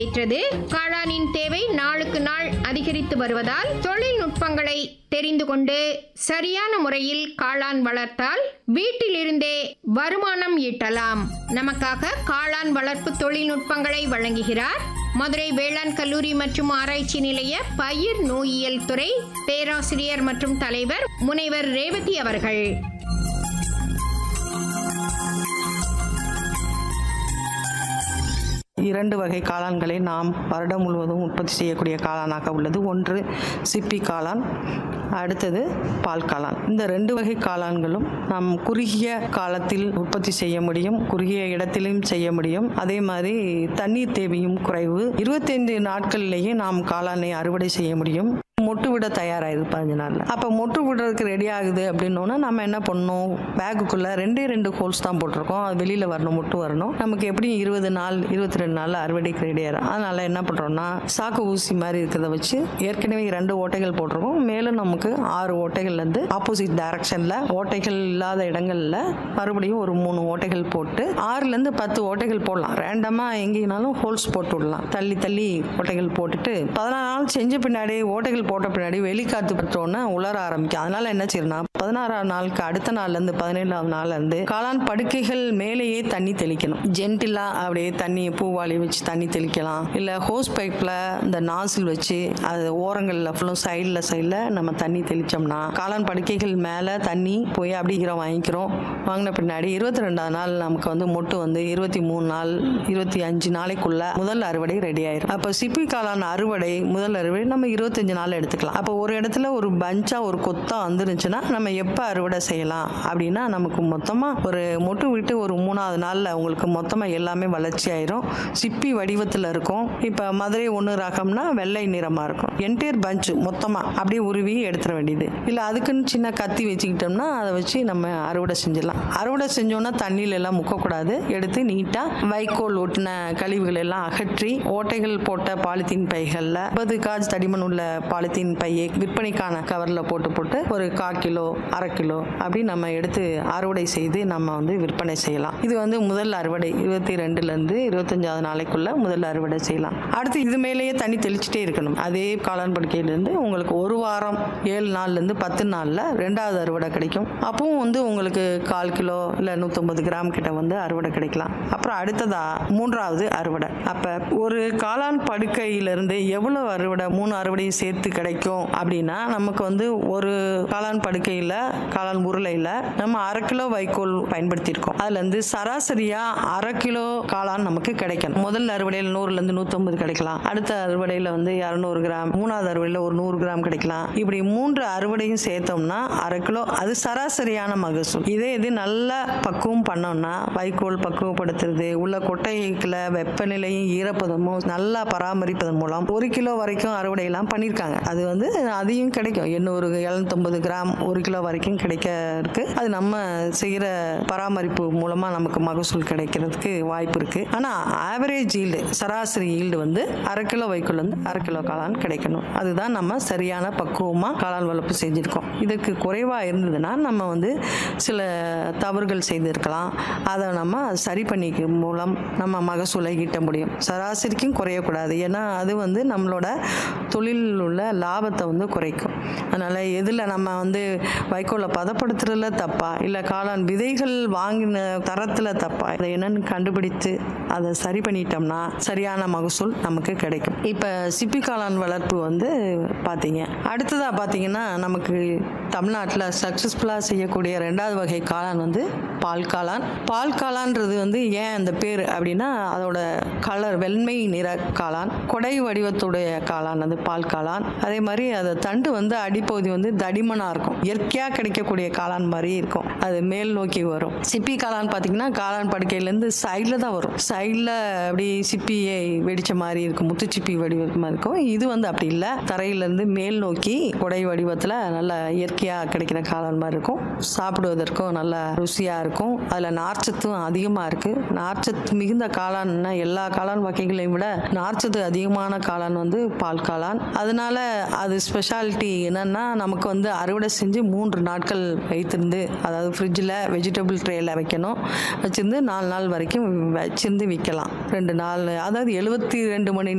ஏற்றது காளானின் தேவை நாளுக்கு நாள் அதிகரித்து வருவதால் தொழில்நுட்பங்களை தெரிந்து கொண்டு சரியான முறையில் காளான் வளர்த்தால் வீட்டிலிருந்தே வருமானம் ஈட்டலாம் நமக்காக காளான் வளர்ப்பு தொழில்நுட்பங்களை வழங்குகிறார் மதுரை வேளாண் கல்லூரி மற்றும் ஆராய்ச்சி நிலைய பயிர் நோயியல் துறை பேராசிரியர் மற்றும் தலைவர் முனைவர் ரேவதி அவர்கள் இரண்டு வகை காளான்களை நாம் வருடம் முழுவதும் உற்பத்தி செய்யக்கூடிய காளானாக உள்ளது ஒன்று சிப்பி காளான் அடுத்தது பால் காளான் இந்த ரெண்டு வகை காளான்களும் நாம் குறுகிய காலத்தில் உற்பத்தி செய்ய முடியும் குறுகிய இடத்திலும் செய்ய முடியும் அதே மாதிரி தண்ணீர் தேவையும் குறைவு இருபத்தைந்து நாட்களிலேயே நாம் காளானை அறுவடை செய்ய முடியும் மொட்டு விட தயாராகிடுது பதினஞ்சு நாளில் அப்போ மொட்டு விடுறதுக்கு ரெடி ஆகுது அப்படின்னோன்னா நம்ம என்ன பண்ணணும் பேக்குக்குள்ளே ரெண்டே ரெண்டு ஹோல்ஸ் தான் போட்டிருக்கோம் அது வெளியில் வரணும் மொட்டு வரணும் நமக்கு எப்படி இருபது நாள் இருபத்தி ரெண்டு நாளில் அறுவடைக்கு ரெடி ஆயிரும் அதனால் என்ன பண்ணுறோம்னா சாக்கு ஊசி மாதிரி இருக்கிறத வச்சு ஏற்கனவே ரெண்டு ஓட்டைகள் போட்டிருக்கோம் மேலும் நமக்கு ஆறு ஓட்டைகள்லேருந்து ஆப்போசிட் டைரக்ஷனில் ஓட்டைகள் இல்லாத இடங்களில் மறுபடியும் ஒரு மூணு ஓட்டைகள் போட்டு ஆறுலேருந்து பத்து ஓட்டைகள் போடலாம் ரேண்டமாக எங்கேனாலும் ஹோல்ஸ் போட்டு விடலாம் தள்ளி தள்ளி ஓட்டைகள் போட்டுட்டு பதினாறு நாள் செஞ்ச பின்னாடி ஓட்டைகள் போட்ட பின்னாடி வெளிக்காத்து பற்றோன்னே உலர ஆரம்பிக்கும் அதனால என்ன செய்யணும் பதினாறாம் நாளுக்கு அடுத்த நாள்லேருந்து பதினேழாவது நாள்லேருந்து காளான் படுக்கைகள் மேலேயே தண்ணி தெளிக்கணும் ஜென்டிலா அப்படியே தண்ணி பூவாளி வச்சு தண்ணி தெளிக்கலாம் இல்லை ஹோஸ் பைப்பில் இந்த நாசில் வச்சு அது ஓரங்களில் ஃபுல்லும் சைடில் சைடில் நம்ம தண்ணி தெளித்தோம்னா காளான் படுக்கைகள் மேலே தண்ணி போய் அப்படிங்கிற வாங்கிக்கிறோம் வாங்கின பின்னாடி இருபத்தி ரெண்டாவது நாள் நமக்கு வந்து மொட்டு வந்து இருபத்தி மூணு நாள் இருபத்தி அஞ்சு நாளைக்குள்ள முதல் அறுவடை ரெடி ஆயிரும் அப்போ சிப்பி காளான் அறுவடை முதல் அறுவடை நம்ம இருபத்தஞ்சு நாள் எடுத்துக்கலாம் அப்போ ஒரு இடத்துல ஒரு பஞ்சா ஒரு கொத்தா வந்துருந்துச்சுன்னா நம்ம எப்போ அறுவடை செய்யலாம் அப்படின்னா நமக்கு மொத்தமாக ஒரு மொட்டு விட்டு ஒரு மூணாவது நாளில் உங்களுக்கு மொத்தமாக எல்லாமே வளர்ச்சி ஆயிரும் சிப்பி வடிவத்தில் இருக்கும் இப்போ மதுரை ஒன்று ரகம்னா வெள்ளை நிறமாக இருக்கும் என்டையர் பஞ்சு மொத்தமாக அப்படியே உருவி எடுத்துட வேண்டியது இல்லை அதுக்குன்னு சின்ன கத்தி வச்சுக்கிட்டோம்னா அதை வச்சு நம்ம அறுவடை செஞ்சிடலாம் அறுவடை செஞ்சோன்னா தண்ணியில எல்லாம் முக்கக்கூடாது எடுத்து நீட்டாக வைக்கோல் ஒட்டின கழிவுகள் எல்லாம் அகற்றி ஓட்டைகள் போட்ட பாலித்தீன் பைகளில் ஐம்பது காஜ் தடிமன் உள்ள பாலித்தீன் பையை விற்பனைக்கான கவரில் போட்டு போட்டு ஒரு கால் கிலோ அரை கிலோ அப்படி நம்ம எடுத்து அறுவடை செய்து நம்ம வந்து விற்பனை செய்யலாம் இது வந்து முதல் அறுவடை இருபத்தி ரெண்டுலேருந்து இருபத்தஞ்சாவது நாளைக்குள்ள முதல் அறுவடை செய்யலாம் அடுத்து இது மேலேயே தண்ணி தெளிச்சிட்டே இருக்கணும் அதே காளான் படுக்கையிலேருந்து உங்களுக்கு ஒரு வாரம் ஏழு நாள்லேருந்து பத்து நாளில் ரெண்டாவது அறுவடை கிடைக்கும் அப்பவும் வந்து உங்களுக்கு கால் கிலோ இல்லை நூற்றம்பது கிராம் கிட்ட வந்து அறுவடை கிடைக்கலாம் அப்புறம் அடுத்ததா மூன்றாவது அறுவடை அப்போ ஒரு காளான் படுக்கையிலிருந்து எவ்வளோ அறுவடை மூணு அறுவடையும் சேர்த்து கிடைக்கும் அப்படின்னா நமக்கு வந்து ஒரு காளான் படுக்கையில் காளான் உருளையில் நம்ம அரை கிலோ வைக்கோல் பயன்படுத்தியிருக்கோம் அதுலேருந்து சராசரியாக அரை கிலோ காளான் நமக்கு கிடைக்கணும் முதல் அறுவடையில் நூறுலேருந்து நூற்றம்பது கிடைக்கலாம் அடுத்த அறுவடையில் வந்து இரநூறு கிராம் மூணாவது அறுவடையில் ஒரு நூறு கிராம் கிடைக்கலாம் இப்படி மூன்று அறுவடையும் சேர்த்தோம்னா அரை கிலோ அது சராசரியான மகசூல் இதே இது நல்லா பக்குவம் பண்ணோம்னா வைக்கோல் பக்குவப்படுத்துறது உள்ள கொட்டைக்குள்ள வெப்பநிலையும் ஈரப்பதமும் நல்லா பராமரிப்பதன் மூலம் ஒரு கிலோ வரைக்கும் அறுவடையெல்லாம் பண்ணியிருக்காங்க அது வந்து அதையும் கிடைக்கும் எண்ணூறு எழுநூத்தொம்பது கிராம் ஒரு கிலோ வரைக்கும் கிடைக்க இருக்கு அது நம்ம செய்கிற பராமரிப்பு மூலமாக நமக்கு மகசூல் கிடைக்கிறதுக்கு வாய்ப்பு இருக்குது ஆனால் ஆவரேஜ் ஈல்டு சராசரி ஈல்டு வந்து அரை கிலோ வைக்கோல் வந்து அரை கிலோ காளான் கிடைக்கணும் அதுதான் நம்ம சரியான பக்குவமாக காளான் வளர்ப்பு செஞ்சுருக்கோம் இதுக்கு குறைவாக இருந்ததுன்னா நம்ம வந்து சில தவறுகள் செய்திருக்கலாம் அதை நம்ம சரி பண்ணிக்க மூலம் நம்ம மகசூலை ஈட்ட முடியும் சராசரிக்கும் குறையக்கூடாது ஏன்னா அது வந்து நம்மளோட தொழிலில் உள்ள லாபத்தை வந்து குறைக்கும் அதனால் எதில் நம்ம வந்து வைக்கோலை பதப்படுத்துறதுல தப்பா இல்லை காளான் விதைகள் வாங்கின தரத்தில் தப்பா இதை என்னன்னு கண்டுபிடித்து அதை சரி பண்ணிட்டோம்னா சரியான மகசூல் நமக்கு கிடைக்கும் இப்போ சிப்பி காளான் வளர்ப்பு வந்து பார்த்தீங்க அடுத்ததாக பார்த்தீங்கன்னா நமக்கு தமிழ்நாட்டில் சக்ஸஸ்ஃபுல்லாக செய்யக்கூடிய ரெண்டாவது வகை காளான் வந்து பால் காளான் பால் காளான்றது வந்து ஏன் அந்த பேர் அப்படின்னா அதோட கலர் வெண்மை நிற காளான் கொடை வடிவத்துடைய காளான் அது பால் காளான் அதே மாதிரி அது தண்டு வந்து அடிப்பகுதி வந்து தடிமனாக இருக்கும் இயற்கையாக கிடைக்கக்கூடிய காளான் மாதிரி இருக்கும் அது மேல் நோக்கி வரும் சிப்பி காளான் பார்த்தீங்கன்னா காளான் படுக்கையிலேருந்து சைடில் தான் வரும் சைடில் அப்படி சிப்பியை வெடிச்ச மாதிரி இருக்கும் முத்துச்சிப்பி வடிவமாக இருக்கும் இது வந்து அப்படி இல்லை தரையிலேருந்து மேல் நோக்கி கொடை வடிவத்தில் நல்ல இயற்கையாக கிடைக்கிற காளான் மாதிரி இருக்கும் சாப்பிடுவதற்கும் நல்ல ருசியாக இருக்கும் அதில் நார்ச்சத்தும் அதிகமாக இருக்குது நார்ச்சத்து மிகுந்த காளான்னா எல்லா காளான் வகைகளையும் விட நார்ச்சத்து அதிகமான காளான் வந்து பால் காளான் அதனால அது ஸ்பெஷாலிட்டி என்னன்னா நமக்கு வந்து அறுவடை செஞ்சு மூன்று நாட்கள் வைத்திருந்து அதாவது ஃப்ரிட்ஜில் வெஜிடபிள் ட்ரேயில் வைக்கணும் வச்சிருந்து நாலு நாள் வரைக்கும் வச்சிருந்து விற்கலாம் ரெண்டு நாள் அதாவது எழுபத்தி ரெண்டு மணி